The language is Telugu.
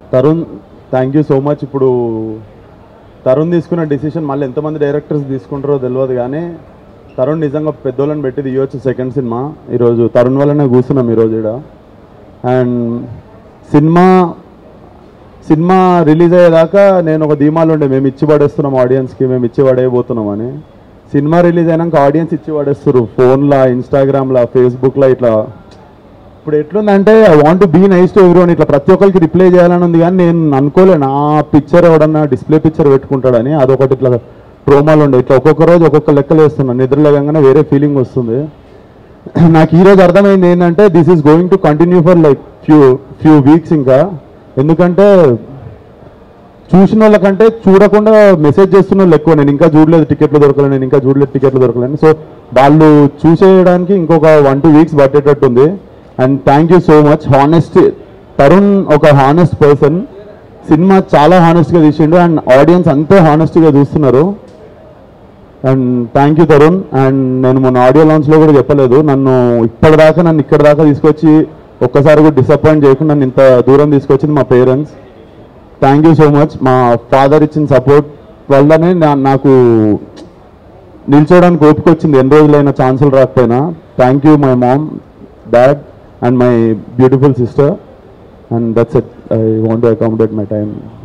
Tarun thank you so much ఇప్పుడు తరుణ్ తీసుకున్న డిసిషన్ మళ్ళీ ఎంతమంది డైరెక్టర్స్ తీసుకుంటారో తెలియదు కానీ తరుణ్ నిజంగా పెద్దోళ్ళని పెట్టి తీయవచ్చు సెకండ్ సినిమా ఈరోజు తరుణ్ వల్లనే కూర్చున్నాం ఈరోజు ఇక్కడ అండ్ సినిమా సినిమా రిలీజ్ అయ్యేదాకా నేను ఒక ధీమాలో ఉండే మేము ఇచ్చి పడేస్తున్నాం ఆడియన్స్కి మేము ఇచ్చి పడేయబోతున్నాం అని సినిమా రిలీజ్ అయినాక ఆడియన్స్ ఇచ్చి పడేస్తారు ఫోన్లో ఇన్స్టాగ్రామ్లో ఫేస్బుక్లో ఇట్లా ఇప్పుడు ఎట్లుందంటే I want be nice to everyone ఇట్లా ప్రతి ఒక్కరికి రిప్లై చేయాలని ఉంది కానీ నేను అనుకోలే నా పిక్చర్ ఎవడన్నా డిస్ప్లే పిక్చర్ పెట్టుకుంటాడని అదొకటి ఇట్లా ప్రోమాలు ఉండే ఇట్లా ఒక్కొక్క రోజు ఒక్కొక్క లెక్కలు వేస్తున్నాను నిద్ర లేకంగానే వేరే ఫీలింగ్ వస్తుంది నాకు ఈ రోజు అర్థమైంది ఏంటంటే this is going to continue for like few few weeks ఇంకా ఎందుకంటే చూసిన వాళ్ళకంటే చూడకుండా మెసేజ్ చేస్తున్న వాళ్ళు ఎక్కువ నేను ఇంకా చూడలేదు టికెట్లు దొరకలేదు నేను ఇంకా చూడలేదు టికెట్లు దొరకలేదు సో వాళ్ళు చూసేయడానికి ఇంకొక వన్ టూ వీక్స్ పట్టేటట్టు ఉంది and thank you so much honest Tarun ఒక హానెస్ట్ పర్సన్ సినిమా చాలా హానెస్ట్గా తీసిండు అండ్ ఆడియన్స్ అంతే హానెస్ట్గా చూస్తున్నారు and thank you Tarun and నేను మొన్న ఆడియో లాంచ్లో కూడా చెప్పలేదు నన్ను ఇప్పటిదాకా నన్ను ఇక్కడ దాకా తీసుకొచ్చి ఒక్కసారి కూడా డిసప్పాయింట్ చేయకుండా నన్ను ఇంత దూరం తీసుకొచ్చింది మా parents thank you so much మా ఫాదర్ ఇచ్చిన సపోర్ట్ వల్లనే నా- నాకు నిల్చోడానికి ఓపిక వచ్చింది ఎన్ని రోజులైనా ఛాన్సులు రాకపోయినా thank you my mom dad and my beautiful sister and that's it I want to accommodate my time